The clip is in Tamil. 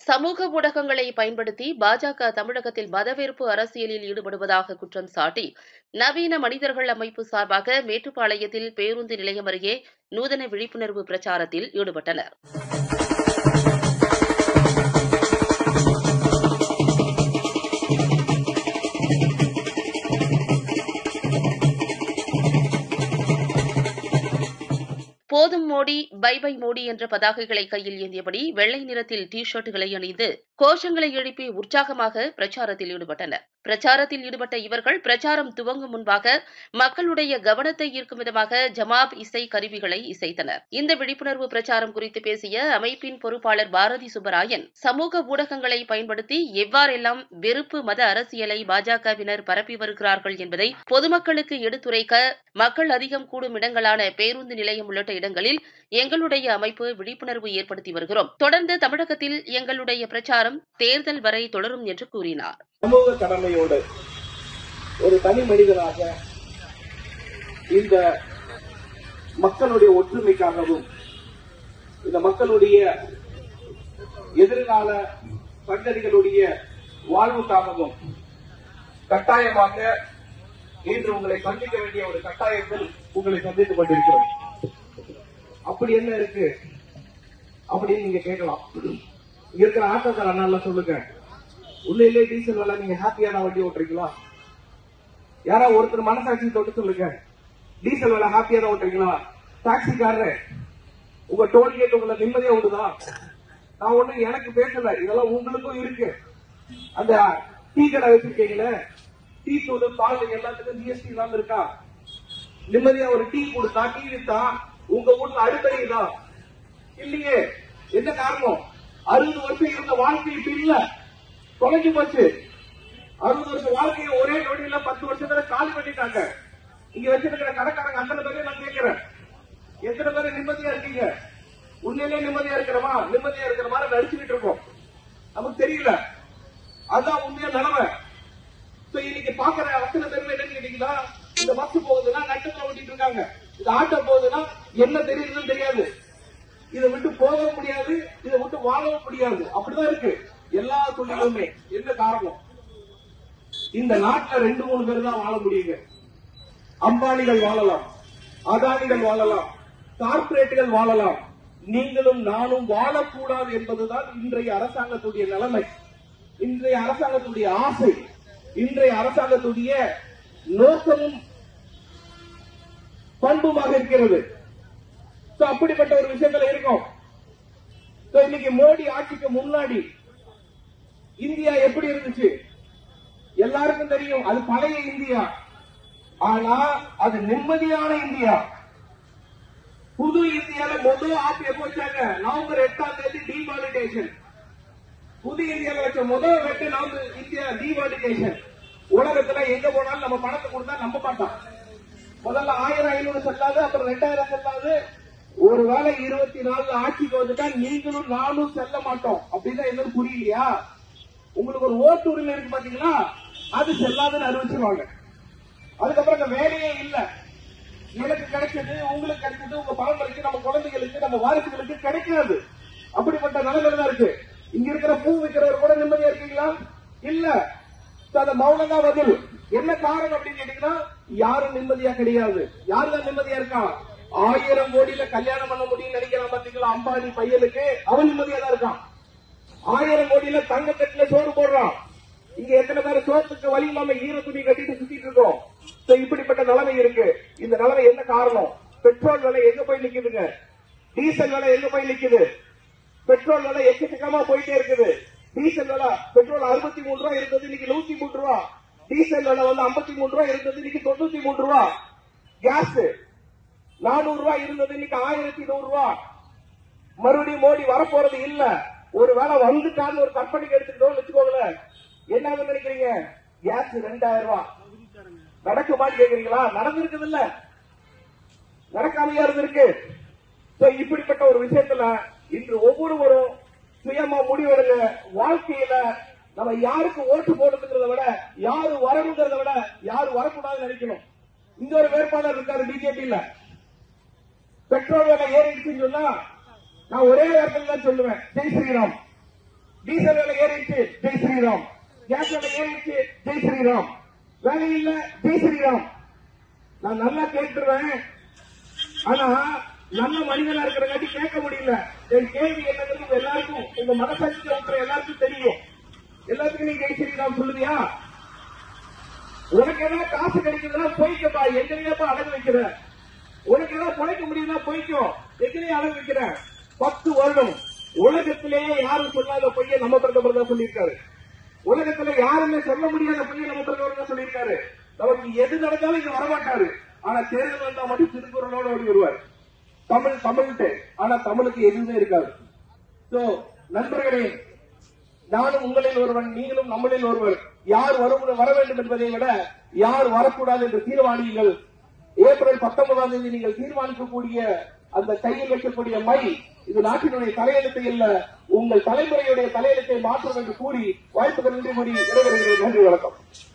சமூக ஊடகங்களை பயன்படுத்தி பாஜக தமிழகத்தில் மதவெறுப்பு அரசியலில் ஈடுபடுவதாக குற்றம் சாட்டி நவீன மனிதர்கள் அமைப்பு சார்பாக மேட்டுப்பாளையத்தில் பேருந்து நிலையம் அருகே நூதன விழிப்புணர்வு பிரச்சாரத்தில் ஈடுபட்டனர் போதும் மோடி பை பை மோடி என்ற பதாகைகளை கையில் ஏந்தியபடி வெள்ளை நிறத்தில் டி ஷர்ட்டுகளை அணிந்து கோஷங்களை எழுப்பி உற்சாகமாக பிரச்சாரத்தில் ஈடுபட்டனர் பிரச்சாரத்தில் ஈடுபட்ட இவர்கள் பிரச்சாரம் துவங்கும் முன்பாக மக்களுடைய கவனத்தை ஈர்க்கும் விதமாக ஜமாப் இசை கருவிகளை இசைத்தனர் இந்த விழிப்புணர்வு பிரச்சாரம் குறித்து பேசிய அமைப்பின் பொறுப்பாளர் பாரதி சுப்பராயன் சமூக ஊடகங்களை பயன்படுத்தி எவ்வாறெல்லாம் வெறுப்பு மத அரசியலை பாஜகவினர் பரப்பி வருகிறார்கள் என்பதை பொதுமக்களுக்கு எடுத்துரைக்க மக்கள் அதிகம் கூடும் இடங்களான பேருந்து நிலையம் உள்ளிட்ட இடங்களில் எங்களுடைய அமைப்பு விழிப்புணர்வு ஏற்படுத்தி வருகிறோம் தொடர்ந்து தமிழகத்தில் எங்களுடைய பிரச்சாரம் தேர்தல் வரை தொடரும் என்று கூறினார் சமூக கடமையோடு ஒரு தனி மனிதனாக இந்த மக்களுடைய ஒற்றுமைக்காகவும் இந்த மக்களுடைய எதிர்கால சந்ததிகளுடைய வாழ்வுக்காகவும் கட்டாயமாக இன்று உங்களை சந்திக்க வேண்டிய ஒரு கட்டாயத்தில் உங்களை சந்தித்துக் கொண்டிருக்கிறோம் அப்படி என்ன இருக்கு அப்படின்னு நீங்க கேட்கலாம் இங்க இருக்கிற ஆட்டோக்கார அண்ணா சொல்லுங்க உண்மையிலே டீசல் விலை நீங்க ஹாப்பியான வண்டி ஓட்டுறீங்களா யாரா ஒருத்தர் மனசாட்சி தொட்டு சொல்லுங்க டீசல் விலை ஹாப்பியா தான் ஓட்டுறீங்களா டாக்ஸிக்காரர் உங்க டோல்கேட் உங்களை நிம்மதியா விடுதா நான் ஒண்ணு எனக்கு பேசல இதெல்லாம் உங்களுக்கும் இருக்கு அந்த டீ கடை வச்சிருக்கீங்களே டீ தூள் பால் எல்லாத்துக்கும் ஜிஎஸ்டி இல்லாம இருக்கா நிம்மதியா ஒரு டீ கொடுத்தா டீ வித்தா உங்க வீட்டுல அடுப்பறியுதா இல்லையே என்ன காரணம் அறுபது வருஷம் இருந்த வாழ்க்கை இப்ப இல்ல தொலைஞ்சு போச்சு அறுபது வருஷம் வாழ்க்கையை ஒரே நொடியில பத்து வருஷத்துல காலி பண்ணிட்டாங்க இங்க வச்சிருக்கிற கடைக்காரங்க அத்தனை பேரையும் நான் கேட்கிறேன் எத்தனை பேர் நிம்மதியா இருக்கீங்க உண்மையிலே நிம்மதியா இருக்கிறோமா நிம்மதியா இருக்கிற மாதிரி நடிச்சுக்கிட்டு இருக்கோம் நமக்கு தெரியல அதுதான் உண்மையா நிலைமை So, இன்னைக்கு பாக்குற அத்தனை பேருமே என்ன கேட்டீங்களா இந்த பஸ் போகுதுன்னா நட்டத்துல ஓட்டிட்டு இருக்காங்க இந்த ஆட்டோ போகுதுன்னா என்ன தெரியுதுன்னு தெரியாது இதை விட்டு போகவும் முடியாது இதை விட்டு வாழவும் முடியாது அப்படிதான் இருக்கு எல்லா தொழிலுமே என்ன காரணம் இந்த நாட்டுல ரெண்டு மூணு பேர் தான் வாழ முடியுங்க அம்பானிகள் வாழலாம் அதானிகள் வாழலாம் கார்ப்பரேட்டுகள் வாழலாம் நீங்களும் நானும் வாழக்கூடாது என்பதுதான் இன்றைய அரசாங்கத்துடைய நிலைமை இன்றைய அரசாங்கத்துடைய ஆசை இன்றைய அரசாங்கத்துடைய நோக்கமும் பண்புமாக இருக்கிறது So, அப்படிப்பட்ட ஒரு விஷயங்கள் இருக்கும் So, இன்னைக்கு மோடி ஆட்சிக்கு முன்னாடி இந்தியா எப்படி இருந்துச்சு எல்லாருக்கும் தெரியும் அது பழைய இந்தியா ஆனா அது நிம்மதியான இந்தியா புது இந்தியால முதல் ஆட்சி எப்போ வச்சாங்க நவம்பர் எட்டாம் தேதி டிமானிட்டேஷன் புது இந்தியால வச்ச முதல் வெட்டு நவம்பர் இந்தியா டிமானிட்டேஷன் உலகத்துல எங்க போனாலும் நம்ம பணத்தை கொடுத்தா நம்ப மாட்டோம் முதல்ல ஆயிரம் ஐநூறு செல்லாது அப்புறம் ரெண்டாயிரம் செல்லாது ஒருவேளை இருபத்தி நாலுல ஆட்சிக்கு வந்துட்டா நீங்களும் நானும் செல்ல மாட்டோம் அப்படின்னா என்னன்னு புரியலையா உங்களுக்கு ஒரு ஓட்டு உரிமை இருக்கு பாத்தீங்களா அது செல்லாதுன்னு அறிவிச்சிருவாங்க அதுக்கப்புறம் அந்த வேலையே இல்ல எனக்கு கிடைச்சது உங்களுக்கு கிடைச்சது உங்க பரம்பரைக்கு நம்ம குழந்தைகளுக்கு நம்ம வாரிசுகளுக்கு கிடைக்காது அப்படிப்பட்ட நிலைமையில தான் இருக்கு இங்க இருக்கிற பூ விற்கிறவர் கூட நிம்மதியா இருக்கீங்களா இல்ல So, அந்த மௌனம் தான் பதில் என்ன காரணம் அப்படின்னு கேட்டீங்கன்னா யாரும் நிம்மதியா கிடையாது யாரு தான் நிம்மதியா இருக்கா ஆயிரம் கோடியில கல்யாணம் பண்ண முடியும்னு நினைக்கிறான் பாத்தீங்களா அம்பானி பையனுக்கு அவன் நிம்மதியா தான் இருக்கான் ஆயிரம் கோடியில தங்க கட்டில சோறு போடுறான் இங்க எத்தனை பேர் சோத்துக்கு வழி இல்லாம ஈர துணி கட்டிட்டு சுத்திட்டு இருக்கோம் So, இப்படிப்பட்ட நிலைமை இருக்கு இந்த நிலைமை என்ன காரணம் பெட்ரோல் விலை எங்க போய் நிக்குதுங்க டீசல் விலை எங்க போய் நிக்குது பெட்ரோல் விலை எக்கச்சக்கமா போயிட்டே இருக்குது டீசல் விலை பெட்ரோல் அறுபத்தி மூணு ரூபா இருந்தது இன்னைக்கு நூத்தி மூணு ரூபா டீசல் விலை வந்து ஐம்பத்தி மூணு ரூபா இருந்தது இன்னைக்கு தொண்ணூத்தி மூணு ரூபா கேஸ் நானூறு ரூபாய் இருந்தது இன்னைக்கு ஆயிரத்தி நூறு ரூபா மறுபடியும் மோடி வரப்போறது இல்ல ஒரு வேளை வந்துட்டான்னு ஒரு கற்பனைக்கு எடுத்துக்கிட்டோம்னு வச்சுக்கோங்களேன் என்ன ஆகுதுன்னு நினைக்கிறீங்க கேஸ் ரெண்டாயிரம் ரூபாய் நடக்குமான்னு கேக்குறீங்களா நடந்திருக்குது இல்ல நடக்காமையா இருந்திருக்கு So, இப்படிப்பட்ட ஒரு விஷயத்துல இன்று ஒவ்வொருவரும் சுயமா முடிவெடுங்க வாழ்க்கையில நம்ம யாருக்கு ஓட்டு போடுறதுங்கிறத விட யாரு வரணுங்கிறத விட யாரு வரக்கூடாதுன்னு நினைக்கணும் இங்க ஒரு வேட்பாளர் இருக்காரு பிஜேபியில பெட்ரோல் விலை ஏறிடுச்சுன்னு சொன்னா நான் ஒரே இடத்துல தான் சொல்லுவேன் ஜெய் ஸ்ரீராம் டீசல் விலை ஏறிடுச்சு ஜெய் ஸ்ரீராம் கேஸ் விலை ஏறிடுச்சு ஜெய் ஸ்ரீராம் வேலை இல்ல ஜெய் ஸ்ரீராம் நான் நல்லா கேட்டுருவேன் ஆனா நல்ல மனிதனா இருக்கிறங்காட்டி கேட்க முடியல என் கேள்வி என்னங்கிறது உங்க எல்லாருக்கும் உங்க மனசாட்சி இருக்கிற எல்லாருக்கும் தெரியும் எல்லாத்துக்கும் நீ ஜெய் ஸ்ரீராம் சொல்லுவியா உனக்கு ஏதாவது காசு கிடைக்குதுன்னா போய்க்கப்பா எங்கனையாப்பா அடகு வைக்கிற உனக்கு ஏதாவது பிழைக்க முடியுதுன்னா போய்க்கும் எங்கனையும் அடகு வைக்கிற பத்து வருடம் உலகத்திலேயே யாரும் சொல்லாத பொய்ய நம்ம பிரதமர் தான் சொல்லியிருக்காரு உலகத்துல யாருமே சொல்ல முடியாத பொய்ய நம்ம பிரதமர் தான் சொல்லியிருக்காரு நமக்கு எது நடந்தாலும் இங்க வரமாட்டாரு ஆனா தேர்தல் வந்தா மட்டும் திருக்குறளோட ஓடி வருவார் தமிழ் தமிழ்ட்டு ஆனா தமிழுக்கு எதுவுமே இருக்காது சோ நண்பர்களே நானும் உங்களில் ஒருவன் நீங்களும் நம்மளில் ஒருவர் யார் வரும் வர வேண்டும் என்பதை விட யார் வரக்கூடாது என்று தீர்மானியுங்கள் ஏப்ரல் பத்தொன்பதாம் தேதி நீங்கள் தீர்மானிக்கக்கூடிய அந்த கையில் வைக்கக்கூடிய மை இது நாட்டினுடைய தலையெழுத்தை அல்ல உங்கள் தலைமுறையுடைய தலையெழுத்தை மாற்றும் என்று கூறி வாய்ப்புகள் நன்றி கூறி விடைபெறுகிறேன் நன்றி வணக்கம்